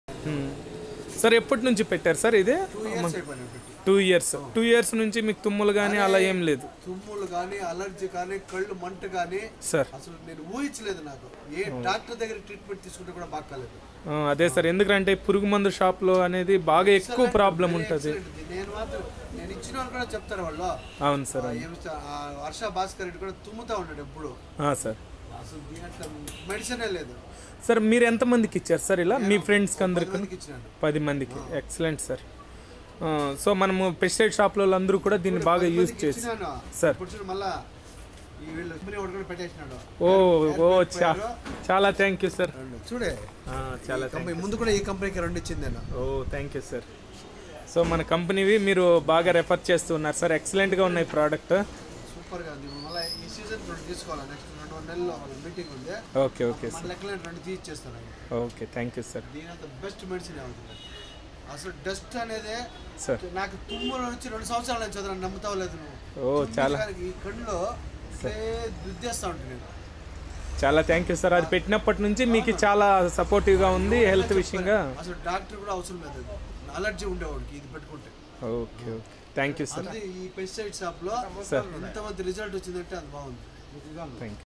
మ్మ్. Sir ఎప్పటి నుంచి పెట్టారు సార్ ఇది టూ ఇయర్స్ అయిపోయినాయి పెట్టి టూ ఇయర్స్ టూ ఇయర్స్ నుంచి మీకు తుమ్ములు కానీ అలా ఏం లేదు తుమ్ములు కానీ అలర్జీ కానీ కళ్ళు మంట కానీ సార్ అసలు నేను ఊహించలేదు నాకు ఏ డాక్టర్ దగ్గర ట్రీట్మెంట్ తీసుకుంటే కూడా బాగా కాలేదు ఆ, అదే సార్ ఎందుకంటే పురుగు మందు షాప్లో అనేది బాగా ఎక్కువ ప్రాబ్లం ఉంటుంది Excellent. నేను మాత్రం నేను ఇచ్చిన వాళ్ళు కూడా చెప్తారు వాళ్ళు అవును సార్ ఆ, ఏమి సా- ఆ వర్ష భాస్కర్ రెడ్డి కూడా తుమ్ముతా ఉన్నాడు ఎప్పుడు ఆ, సార్ అసలు దీంట్లో మెడిసినే లేదు సార్ మీరు ఎంతమందికి ఇచ్చారు సార్ ఇలా మీ ఫ్రెండ్స్కి అందరికి మందికి ఇచ్చినాను పది మందికి ఎక్సలెంట్ సార్ ఆ, సో మనము పెస్టిసైడ్ షాప్లో అందరూ కూడా దీన్ని బాగా యూజ్ మందికి చేసి ఇచ్చినాను సార్. ఇప్పుడు చూడు మళ్ళా ఈ వీళ్ళు కంపెనీ ఒకటి కూడా పెట్టేసినాడు ఓ ఓ చా చాలా థ్యాంక్ యూ సార్ రెండు. చూడే ఆ, చాలా కంపెనీ ముందు కూడా ఈ కంపెనీకి రెండు ఇచ్చింది నేను ఓ థ్యాంక్ యూ సార్ సో మన కంపెనీవి మీరు బాగా రెఫర్ చేస్తున్నారు సార్ ఎక్సలెంట్గా ఉన్నాయి ప్రోడక్ట్ సూపర్ గా ఉంది మళ్ళీ ఈ సీజన్ రెండు తీసుకోవాలి నెక్స్ట్ రెండు మూడు నెలల్లో మీటింగ్ ఉంది ఓకే ఓకే మన సార్ లెక్కలు రెండు తీసేస్తాను ఓకే థ్యాంక్ యూ సార్ దీని అంత బెస్ట్ మెడిసిన్ అవుతుంది అసలు డస్ట్ అనేది సార్ నాకు తుమ్ములు వచ్చి రెండు సంవత్సరాల నుంచి చదువు నమ్ముతావు లేదు నువ్వు ఓ చాలా తుమ్మికానికి ఈ కళ్ళు దుద్దేస్తా ఉంటాను నేను చాలా థ్యాంక్ యూ సార్ అది పెట్టినప్పటి నుంచి మీకు చాలా సపోర్టివ్గా ఉంది హెల్త్ విషయంగా అసలు డాక్టర్ కూడా అవసరం లేదు అలర్జీ ఉండేవాడికి ఇది పెట్టుకుంటే okay okay thank you sir అది ఈ పెస్టిసైడ్ షాప్ లో సార్. ఎంతమంది రిజల్ట్ వచ్చిందంటే అది బాగుంది థ్యాంక్ యూ